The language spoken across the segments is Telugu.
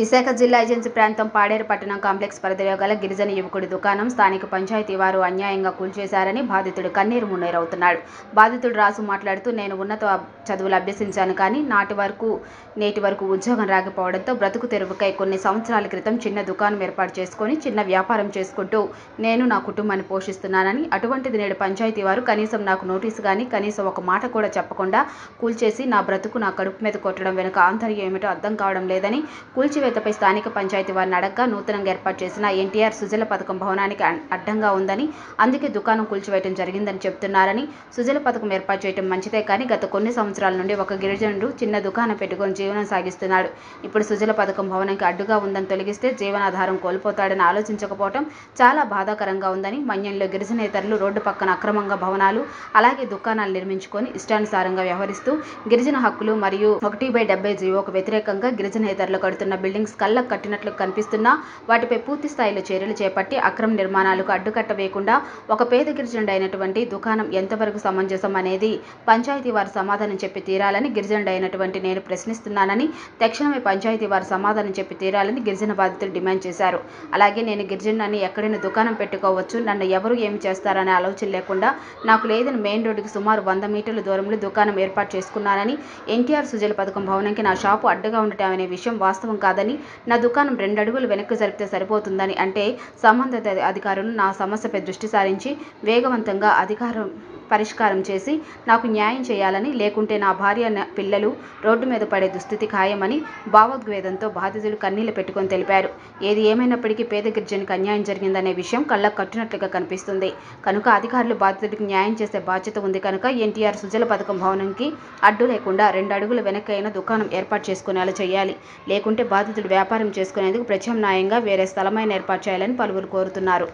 విశాఖ జిల్లా ఏజెన్సీ ప్రాంతం పాడేరు పట్టణం కాంప్లెక్స్ పరిధిలో గల గిరిజన యువకుడి దుకాణం స్థానిక పంచాయతీ వారు అన్యాయంగా కూల్చేశారని బాధితుడు కన్నీరు మున్నీరవుతున్నాడు బాధితుడు రాసు మాట్లాడుతూ నేను ఉన్నత చదువులు అభ్యసించాను కానీ నాటి వరకు నేటి వరకు ఉద్యోగం రాకపోవడంతో బ్రతుకు తెరువుకై కొన్ని సంవత్సరాల క్రితం చిన్న దుకాణం ఏర్పాటు చేసుకొని చిన్న వ్యాపారం చేసుకుంటూ నేను నా కుటుంబాన్ని పోషిస్తున్నానని అటువంటిది నేడు పంచాయతీ వారు కనీసం నాకు నోటీసు కానీ కనీసం ఒక మాట కూడా చెప్పకుండా కూల్చేసి నా బ్రతుకు నా కడుపు మీద కొట్టడం వెనుక ఆంతర్యం ఏమిటో అర్థం కావడం లేదని కూల్చివేతపై స్థానిక పంచాయతీ వారిని అడగ్గా నూతనంగా ఏర్పాటు చేసిన ఎన్టీఆర్ సుజల పథకం భవనానికి అన్- అడ్డంగా ఉందని అందుకే దుకాణం కూల్చివేయడం జరిగిందని చెప్తున్నారని సుజల పథకం ఏర్పాటు చేయడం మంచిదే కానీ గత కొన్ని సంవత్సరాల నుండి ఒక గిరిజనుడు చిన్న దుకాణం పెట్టుకొని జీవనం సాగిస్తున్నాడు ఇప్పుడు సుజల పథకం భవనానికి అడ్డుగా ఉందని తొలగిస్తే జీవనాధారం కోల్పోతాడని ఆలోచించకపోవడం చాలా బాధాకరంగా ఉందని మన్యంలో గిరిజనేతరులు రోడ్డు పక్కన అక్రమంగా భవనాలు అలాగే దుకాణాలు నిర్మించుకొని ఇష్టానుసారంగా వ్యవహరిస్తూ గిరిజన హక్కులు మరియు ఒకటి బై డెబ్బై జీవోకు వ్యతిరేకంగా గిరిజనేతరులు కడుతున్న బిల్డింగ్స్ కళ్ళకు కట్టినట్లు కనిపిస్తున్నా వాటిపై పూర్తి స్థాయిలో చర్యలు చేపట్టి అక్రమ నిర్మాణాలకు అడ్డుకట్ట వేయకుండా ఒక పేద గిరిజనుడు అయినటువంటి దుకాణం ఎంతవరకు సమంజసం అనేది పంచాయతీ వారు సమాధానం చెప్పి తీరాలని గిరిజనుడు అయినటువంటి నేను ప్రశ్నిస్తున్నానని తక్షణమే పంచాయతీ వారు సమాధానం చెప్పి తీరాలని గిరిజన బాధితులు డిమాండ్ చేశారు అలాగే నేను గిరిజనుని ఎక్కడైనా దుకాణం పెట్టుకోవచ్చు నన్ను ఎవరు ఏమి చేస్తారనే ఆలోచన లేకుండా నాకు లేదని మెయిన్ రోడ్డుకి సుమారు వంద మీటర్ల దూరంలో దుకాణం ఏర్పాటు చేసుకున్నానని ఎన్టీఆర్ సుజల పథకం భవనంకి నా షాపు అడ్డగా ఉండటం అనే విషయం వాస్తవం కాదని నా దుకాణం రెండు అడుగులు వెనక్కి జరిపితే సరిపోతుందని అంటే సంబంధిత అధికారులు నా సమస్యపై దృష్టి సారించి వేగవంతంగా అధికారం పరిష్కారం చేసి నాకు న్యాయం చేయాలని లేకుంటే నా భార్య నా పిల్లలు రోడ్డు మీద పడే దుస్థితి ఖాయమని భావోద్వేదంతో బాధితులు కన్నీళ్లు పెట్టుకొని తెలిపారు ఏది ఏమైనప్పటికీ పేద గిరిజనునికి అన్యాయం జరిగిందనే విషయం కళ్ళకు కట్టినట్లుగా కనిపిస్తుంది కనుక అధికారులు బాధితుడికి న్యాయం చేసే బాధ్యత ఉంది కనుక ఎన్టీఆర్ సుజల పథకం భవనంకి అడ్డు లేకుండా రెండు అడుగుల వెనకైన దుకాణం ఏర్పాటు చేసుకునేలా చేయాలి లేకుంటే బాధితుడు వ్యాపారం చేసుకునేందుకు ప్రత్యామ్నాయంగా వేరే స్థలమైన ఏర్పాటు చేయాలని పలువురు కోరుతున్నారు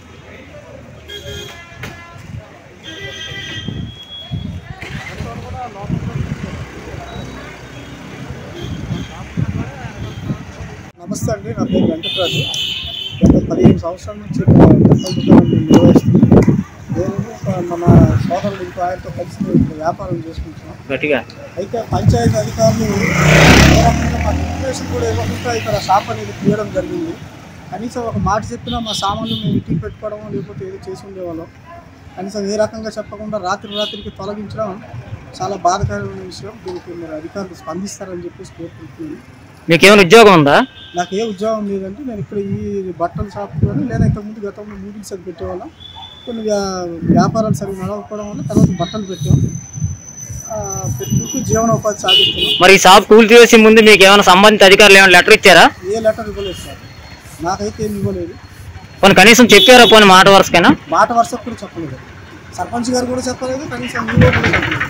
నమస్తే అండి నా పేరు వెంకటరాజు గత పదిహేను సంవత్సరాల నుంచి బట్టల దుకాణం నేను నిర్వహిస్తున్నాను నేను ఒక మన సోదరుడు ఇంకో ఆయనతో కలిసి మేము ఇక్కడ వ్యాపారం చేసుకుంటున్నాం గట్టిగా అయితే పంచాయతీ అధికారులు ఏ రకంగా మాకు ఇన్ఫర్మేషన్ కూడా ఇవ్వకుండా ఇక్కడ షాప్ అనేది తీయడం జరిగింది కనీసం ఒక మాట చెప్పినా మా సామాన్లు మేము ఇంటికి పెట్టుకోవడం లేకపోతే ఏదో చేసి ఉండేవాళ్ళం కనీసం ఏ రకంగా చెప్పకుండా రాత్రి రాత్రికి తొలగించడం చాలా బాధాకరమైన విషయం దీనికి మరి అధికారులు స్పందిస్తారని చెప్పేసి కోరుకుంటున్నాను మీకేమైనా ఉద్యోగం ఉందా నాకు ఏ ఉద్యోగం లేదంటే నేను ఇక్కడ ఈ బట్టల షాప్లోనే లేదా ఇంతకుముందు గతంలో నూడిల్స్ అది పెట్టేవాళ్ళం కొన్ని వ్యా- వ్యాపారాలు సరిగ్గా నడవకపోవడం వల్ల తర్వాత బట్టలు పెట్టాం ఆ, పెట్టుకుంటూ జీవనోపాధి సాగిస్తున్నాం మరి ఈ షాప్ కూల్ చేసే ముందు మీకు ఏమైనా సంబంధిత అధికారులు ఏమైనా లెటర్ ఇచ్చారా ఏ లెటర్ ఇవ్వలేదు సార్ నాకైతే ఏమి ఇవ్వలేదు పోనీ కనీసం చెప్పారా పోనీ మాట వరుసకైనా మాట వరుసకు కూడా చెప్పలేదు సర్పంచ్ గారు కూడా చెప్పలేదు కనీసం ఈవో కూడా చెప్పలేదు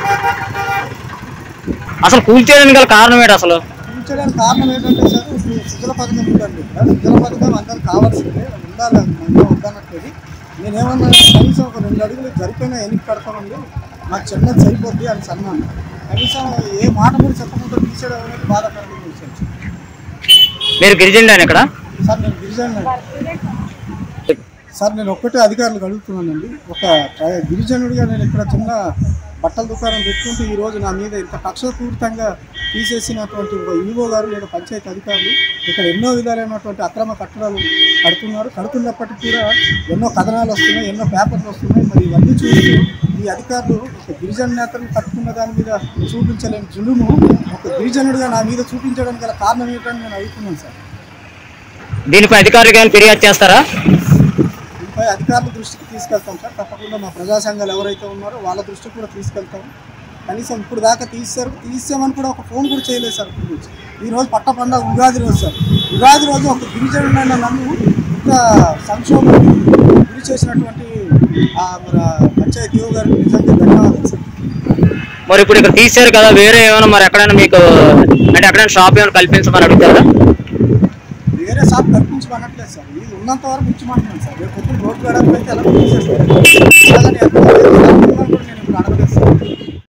అసలు కూల్ చేయడానికి గల కారణం ఏంటి అసలు ఉంచడానికి కారణం ఏంటంటే సార్ ఇప్పుడు సుజల పథకం ఉందండి ఇక్కడ సుజల పథకం అందరికి కావాల్సిందే ఉండాలి మనం వద్దనట్లేదు నేనేమన్నా కనీసం ఒక రెండు అడుగులు జరిపోయినా ఎనికి కడతామండి నాకు చిన్నది సరిపోద్ది అని అన్నాను కనీసం ఏ మాట కూడా చెప్పకుండా తీసేయడం అనేది బాధాకరమైన విషయం మీరు గిరిజనుడని ఇక్కడ సార్ నేను గిరిజన సార్ నేను ఒక్కటే అధికారులకు అడుగుతున్నానండి ఒక ట్రై- గిరిజనుడిగా నేను ఇక్కడ చిన్న బట్టల దుకాణం పెట్టుకుంటూ ఈ రోజు నా మీద ఇంత కక్షపూరితంగా తీసేసినటువంటి ఒక ఈవో గారు లేదా పంచాయతీ అధికారులు ఇక్కడ ఎన్నో విధాలైనటువంటి అక్రమ కట్టడాలు కడుతున్నారు కడుతున్నప్పటికీ కూడా ఎన్నో కథనాలు వస్తున్నాయి ఎన్నో పేపర్లు వస్తున్నాయి మరి ఇవన్నీ చూస్తూ ఈ అధికారులు ఒక గిరిజన నేతలు కట్టుకున్న దాని మీద చూపించలేని జులుము ఒక గిరిజనుడిగా నా మీద చూపించడానికి గల కారణం ఏంటని నేను అడుగుతున్నాను సార్ దీనిపై అధికారులకు ఏమైనా ఫిర్యాదు చేస్తారా దీనిపై అధికారుల దృష్టికి తీసుకెళ్తాం సార్ తప్పకుండా మా ప్రజా సంఘాలు ఎవరైతే ఉన్నారో వాళ్ళ దృష్టికి కూడా తీసుకెళ్తాం కనీసం ఇప్పుడు దాకా తీస్తారు తీసామని కూడా ఒక ఫోన్ కూడా చేయలేదు సార్ ఇప్పుడు నుంచి ఈ రోజు పట్ట పండుగ ఉగాది రోజు సార్ ఉగాది రోజు ఒక గిరిజనుడైన నన్ను ఇంత సంక్షోభం గురి చేసినటువంటి ఆ మన పంచాయతీ యువ గారికి నిజంగా ధన్యవాదాలు సార్ మరి ఇప్పుడు ఇక్కడ తీశారు కదా వేరే ఏమైనా మరి ఎక్కడైనా మీకు అంటే ఎక్కడైనా షాప్ ఏమైనా కల్పించమని అడుగుతారా వేరే షాప్ కల్పించమనట్లేదు సార్ ఇది ఉన్నంత వరకు ఉంచమంటున్నాను సార్ రేపు పొద్దున్న రోడ్డు గడప అయితే ఎలా తీసేస్తారు అలాగని ఎక్కడ కూడా నేను ఇప్పుడు అడగలేదు సార్